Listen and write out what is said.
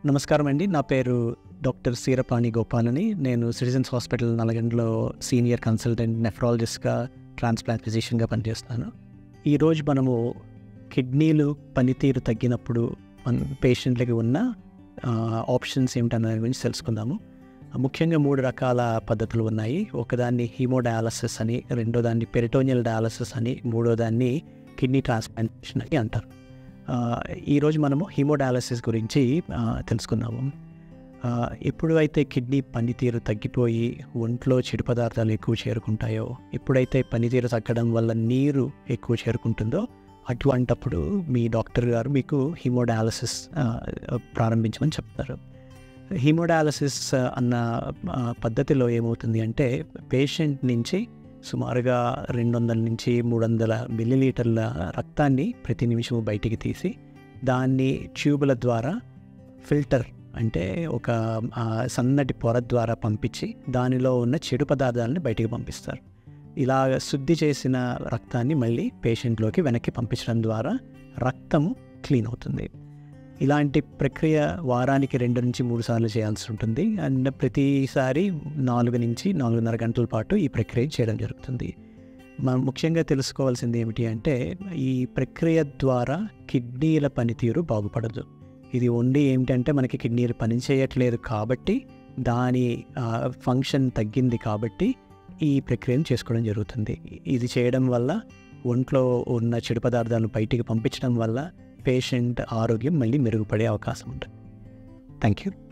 నమస్కారం అండి నా పేరు డాక్టర్ సీరపాణి గోపాల్ అని నేను సిటిజన్స్ హాస్పిటల్ నల్గొండలో సీనియర్ కన్సల్టెంట్ నెఫ్రాలజిస్ట్గా ట్రాన్స్ప్లాంట్ ఫిజిషియన్గా పనిచేస్తాను ఈరోజు మనము కిడ్నీలు పనితీరు తగ్గినప్పుడు మన పేషెంట్లకి ఉన్న ఆప్షన్స్ ఏమిటన్న దాని గురించి తెలుసుకుందాము ముఖ్యంగా మూడు రకాల పద్ధతులు ఉన్నాయి ఒకదాన్ని హీమోడయాలసిస్ అని రెండో దాన్ని పెరిటోనియల్ డయాలసిస్ అని మూడో దాన్ని కిడ్నీ ట్రాన్స్ప్లాంటేషన్ అని అంటారు ఆ, ఈరోజు మనము హీమోడయాలసిస్ గురించి ఆ, తెలుసుకుందాము ఆ, ఎప్పుడు అయితే కిడ్నీ పనితీరు తగ్గిపోయి ఒంట్లో చెడు పదార్థాలు ఎక్కువ చేరుకుంటాయో ఎప్పుడైతే పనితీరు తగ్గడం వల్ల నీరు ఎక్కువ చేరుకుంటుందో అటువంటప్పుడు మీ డాక్టర్ గారు మీకు హీమోడయాలసిస్ ఆ, ప్రారంభించమని చెప్తారు హీమోడయాలసిస్ అన్న ఆ, పద్ధతిలో ఏమవుతుంది అంటే పేషెంట్ నుంచి సుమారుగా రెండు వందల నుంచి మూడు వందల మిల్లీలీటర్ల రక్తాన్ని ప్రతి నిమిషము బయటికి తీసి దాన్ని ట్యూబుల ద్వారా ఫిల్టర్ అంటే ఒక ఆ, సన్నటి పొర ద్వారా పంపించి దానిలో ఉన్న చెడు పదార్థాలను బయటికి పంపిస్తారు ఇలా శుద్ధి చేసిన రక్తాన్ని మళ్ళీ పేషెంట్లోకి వెనక్కి పంపించడం ద్వారా రక్తము క్లీన్ అవుతుంది ఇలాంటి ప్రక్రియ వారానికి రెండు నుంచి మూడు సార్లు చేయాల్సి ఉంటుంది అండ్ ప్రతిసారి నాలుగు నుంచి నాలుగున్నర గంటల పాటు ఈ ప్రక్రియ చేయడం జరుగుతుంది మనం ముఖ్యంగా తెలుసుకోవాల్సింది ఏమిటి అంటే ఈ ప్రక్రియ ద్వారా కిడ్నీల పనితీరు బాగుపడదు ఇది ఓన్లీ ఏమిటంటే మనకి కిడ్నీలు పనిచేయట్లేదు కాబట్టి దాని ఫంక్షన్ తగ్గింది కాబట్టి ఈ ప్రక్రియను చేసుకోవడం జరుగుతుంది ఇది చేయడం వల్ల ఒంట్లో ఉన్న చెడు పదార్థాలను బయటికి పంపించడం వల్ల పేషెంట్ ఆరోగ్యం మళ్ళీ మెరుగుపడే అవకాశం ఉంటుంది థ్యాంక్ యూ